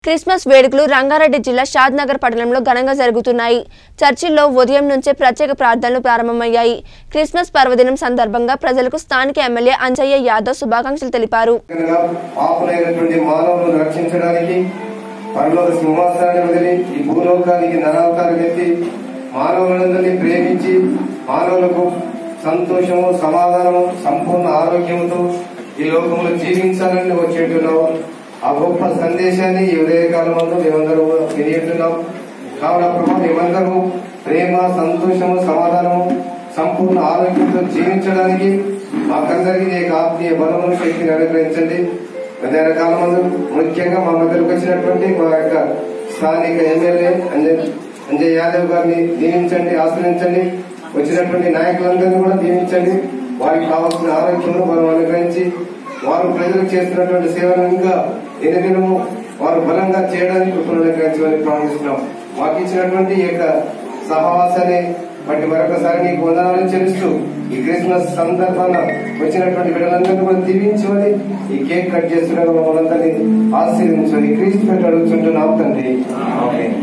Christmas వేడుకలు రంగారెడ్డి జిల్లా షాద్ నగర్ పట్టణంలో ఘనంగా జరుగుతున్నాయి చర్చిల్లో ఉదయం నుంచే ప్రత్యేక ప్రార్థనలు ప్రారంభమయ్యాయి క్రిస్మస్ పర్వదినం సందర్భంగా ప్రజలకు స్థానిక ఎమ్మెల్యే అంజయ్య యాదవ్ శుభాకాంక్షలు తెలిపారు కనుక పాపులైనటువంటి మానవులను రక్షించడానికి పరలోక సింహాసనాన్ని వదిలి ఈ భూలోకానికి నరావతారం ఎత్తి మానవులందరినీ ప్రేమించి మానవులకు సంతోషము సమాధానము సంపూర్ణ ఆరోగ్యముతో ఈ లోకంలో జీవించాలని వచ్చేట్టున్నావు ఆ గొప్ప సందేశాన్ని ఈ ఉదయకాలం అందు మేమందరూ వినియుంటున్నాం కావున ప్రభా మేమందరము ప్రేమ సంతోషము సమాధానము సంపూర్ణ ఆరోగ్యంతో జీవించడానికి మాకందరికీ నీ యొక్క ఆత్మీయ బలమును శక్తిని అనుగ్రహించండి మధ్యాహ్న కాలం ముందు ముఖ్యంగా మా మధ్యలోకి వచ్చినటువంటి మా యొక్క స్థానిక ఎమ్మెల్యే అంజయ్ అంజయ్ యాదవ్ గారిని దీవించండి ఆశ్రయించండి వచ్చినటువంటి నాయకులందరినీ కూడా దీవించండి వారికి కావాల్సిన ఆరోగ్యమును మనం అనుగ్రహించి వారు ప్రజలకు చేస్తున్నటువంటి సేవను ఇంకా దినదినము వారు బలంగా చేయడానికి కృపను అనుగ్రహించమని ప్రార్థిస్తున్నాం మాకు ఇచ్చినటువంటి ఈ యొక్క సహవాసాన్ని బట్టి మరొకసారి నీకు వందనాలు చెల్లిస్తూ ఈ క్రిస్మస్ సందర్భాన వచ్చినటువంటి బిడ్డలందరినీ కూడా దీవించమని ఈ కేక్ కట్ చేస్తున్న మమ్మల్ని ఆశీర్వించమని క్రీస్తు పెట్టి అడుగుతుంటున్నాం తండ్రి ఆమేన్.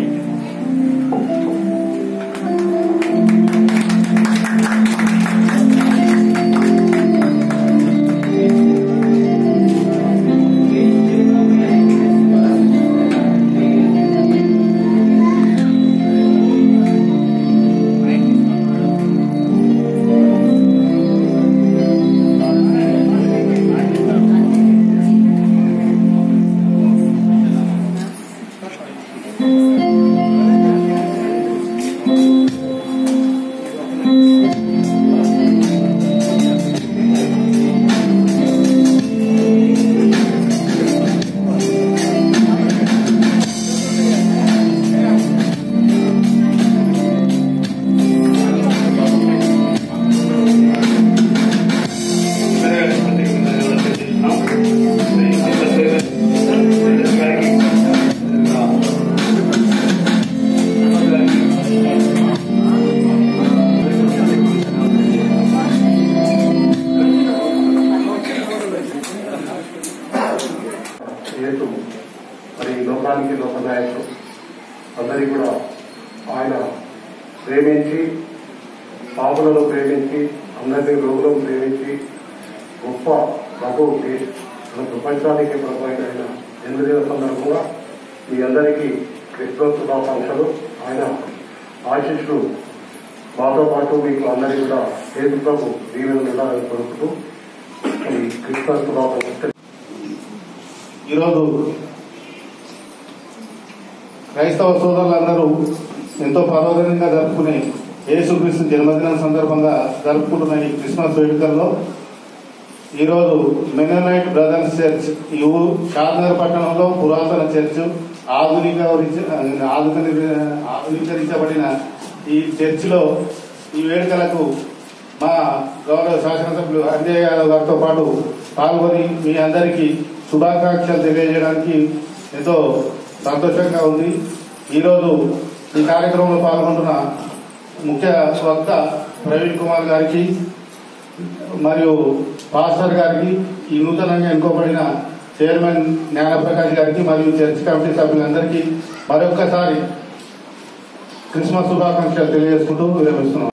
యేసు మరి ఈ లోకానికి లోకనాయకుడు అందరికీ కూడా ఆయన ప్రేమించి పాపులను ప్రేమించి అందరినీ రోగులను ప్రేమించి గొప్ప ప్రభువుకి మన ప్రపంచానికి ప్రభు అయిన జన్మదిన సందర్భంగా మీ అందరికీ క్రిస్మస్ శుభాకాంక్షలు ఆయన ఆశిష్లు మాతో పాటు మీకు అందరికీ కూడా యేసు ప్రభు దీవెనలు ఉండాలని కోరుకుంటూ ఈ క్రిస్మస్ శుభాకాంక్షలు ఈరోజు క్రైస్తవ సోదరులందరూ ఎంతో పర్వదినంగా జరుపుకునే యేసుక్రీస్తు జన్మదినం సందర్భంగా జరుపుకుంటున్న ఈ క్రిస్మస్ వేడుకల్లో ఈరోజు మెననైట్ బ్రదర్స్ చర్చ్ ఈ ఊరు షాద్నగర్ పట్టణంలో పురాతన చర్చ్ ఆధునిక ఆధునీకరించబడిన ఈ చర్చిలో ఈ వేడుకలకు మా గౌరవ శాసనసభ్యులు అంజయ్ యాదవ్ గారితో పాటు పాల్గొని మీ అందరికీ శుభాకాంక్షలు తెలియజేయడానికి ఎంతో సంతోషంగా ఉంది ఈరోజు ఈ కార్యక్రమంలో పాల్గొంటున్న ముఖ్య వక్త ప్రవీణ్ కుమార్ గారికి మరియు పాస్టర్ గారికి ఈ నూతనంగా ఎన్నుకోబడిన చైర్మన్ జ్ఞానప్రకాష్ గారికి మరియు చర్చ్ కమిటీ సభ్యులందరికీ మరొక్కసారి క్రిస్మస్ శుభాకాంక్షలు తెలియజేసుకుంటూ విరమిస్తున్నాం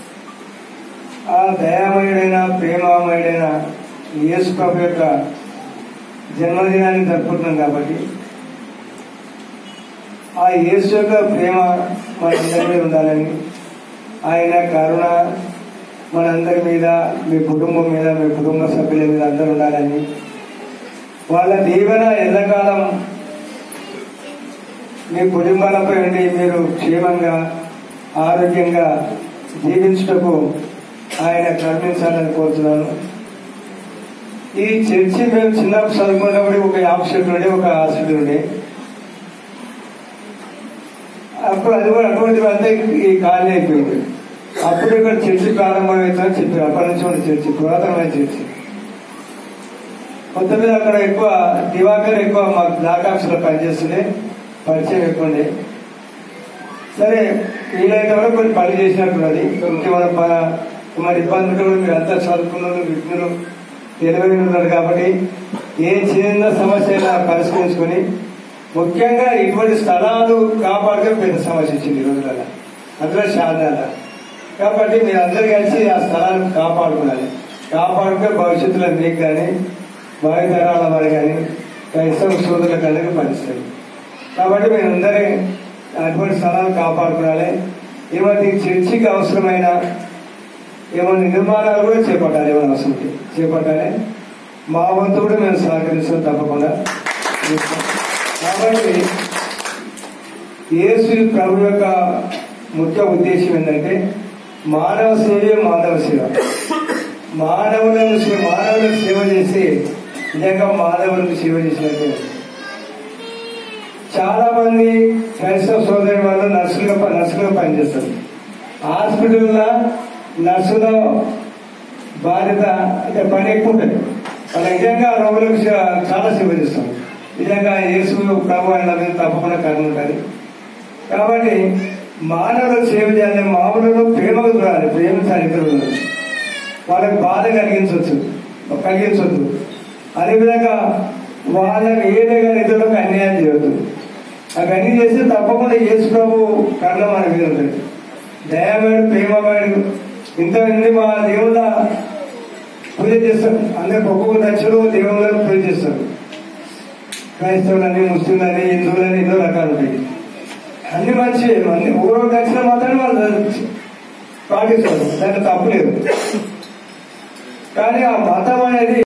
ఆ దయామయుడైన ప్రేమామయుడైన యేసు ప్రభు యొక్క జన్మదినాన్ని జరుపుకుంటున్నాం కాబట్టి ఆ యేసు యొక్క ప్రేమ మనందరి మీద ఉండాలని ఆయన కరుణ మనందరి మీద మీ కుటుంబం మీద మీ కుటుంబ సభ్యుల మీద అందరూ ఉండాలని వాళ్ళ దీవెన ఎల్లకాలం మీ కుటుంబాలపై ఉండి మీరు క్షేమంగా ఆరోగ్యంగా జీవించుటకు ఆయన కరుణించాలని కోరుతున్నాను ఈ చర్చి మేము చిన్నప్పుడు చదువుకున్నప్పుడు ఒక ఆఫీసర్ ఉండే ఒక హాస్పిటల్ ఉండే అప్పుడు అది కూడా అటువంటి అంతా ఈ ఖాళీ అయిపోయింది అప్పుడు ఇక్కడ చర్చి ప్రారంభమవుతుందని చెప్పారు అప్పటి నుంచి ఉన్న చర్చి పురాతనమైన చర్చి కొత్త మీద అక్కడ ఎక్కువ దివాకర్ ఎక్కువ మాకు బ్లాక్ ఆఫీసులో పనిచేస్తుండే పరిచయం ఎక్కువ ఉండే సరే వీలైతే వరకు కొన్ని పని చేసినట్టున్నది ఇంకేమైనా ప- మరి ఇబ్బందులు కూడా మీరు అంతా చదువుకున్నారు విఘ్నులు తెలివైన ఉన్నారు కాబట్టి ఏ చిన్న సమస్య అయినా పరిష్కరించుకొని ముఖ్యంగా ఇటువంటి స్థలాలు కాపాడుకొని పెద్ద సమస్య వచ్చింది ఈ రోజులలో అందులో శారదాల కాబట్టి మీరు అందరు కలిసి ఆ స్థలాలను కాపాడుకోవాలి కాపాడుకుని భవిష్యత్తులో మీకు కానీ భావితరాల వారు కానీ క్రైస్తవ సోదరులకు అందరికీ పనిస్తుంది కాబట్టి మీరు అందరి అటువంటి స్థలాలు కాపాడుకోవాలి ఏమైనా చర్చికి అవసరమైన ఏమైనా నిర్మాణాలు కూడా చేపట్టాలి ఏమైనా అవసరం ఉంటే చేపట్టాలి మా వంతు కూడా మేము సహకరిస్తాం తప్పకుండా కాబట్టి యేసు ప్రభు యొక్క ముఖ్య ఉద్దేశం ఏంటంటే మానవ సేవే మానవ సేవ మానవులను సే- మానవులకు సేవ చేసి నిజంగా మానవులకు సేవ చేసినట్టే చాలా మంది క్రైస్తవ సోదరి వాళ్ళు నర్సులుగా ప- నర్సులుగా పనిచేస్తారు హాస్పిటల్లో నర్సుల బాధ్యత అంటే పని ఎక్కువ ఉంటుంది వాళ్ళ నిజంగా రోగులకు చా- చాలా సేవ చేస్తాం నిజంగా యేసు ప్రభు ఆయన మీద తప్పకుండా కర్మ ఉంటుంది కాబట్టి మానవులకు సేవ చేయాలి మామూలు ప్రేమకు చూడాలి ప్రేమించాలి ఇద్దరు వాళ్ళకి బాధ కలిగించవచ్చు కలిగించవద్దు అదేవిధంగా వాళ్ళకి ఏదైనా ఇతరులకు అన్యాయం చేయవద్దు అవన్నీ చేస్తే తప్పకుండా యేసు ప్రభు కర్ణ మన మీద ఉంటుంది దయామేడు ప్రేమమేడు ఇంతమంది మా దేవుళ్ళ పూజ చేస్తారు అందరికి ఒక్కొక్క దక్షలు దేవుళ్ళని పూజ చేస్తారు క్రైస్తవులని ముస్లింలని హిందువులని ఎన్నో రకాలు ఉంటాయి అన్ని మంచి అన్ని ఊరో దక్షిణ మాత్రమే వాళ్ళు పాటిస్తారు దాంట్లో తప్పు లేదు కానీ ఆ మతం అనేది